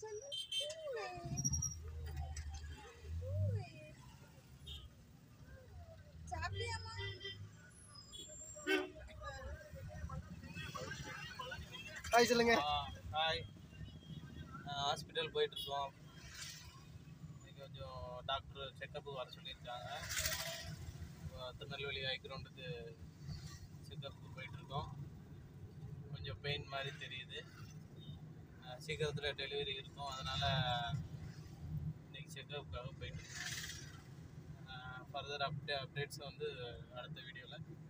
சொல்லு பூவே. பூவே. சாப்பிட்டியாம்மா? ஹாய் சொல்லுங்க ஹாய் ஹாஸ்பிட்டல் போயிட்டு இருக்கோம் இன்னைக்கு கொஞ்சம் டாக்டர் செக்கப்பு வர சொல்லியிருக்காங்க அஹ் திருநெல்வேலி ஹை கிரவுண்டுக்கு செக்கப்புக்கு போயிட்டு இருக்கோம் கொஞ்சம் பெயின் மாதிரி தெரியுது அஹ் சீக்கிரத்தில் டெலிவரி இருக்கும் அதனால் இன்னைக்கு செக்கப்புக்காக போயிட்டு இருக்கோம் ஃபர்தர் அப்டே அப்டேட்ஸ் வந்து அடுத்த வீடியோவில்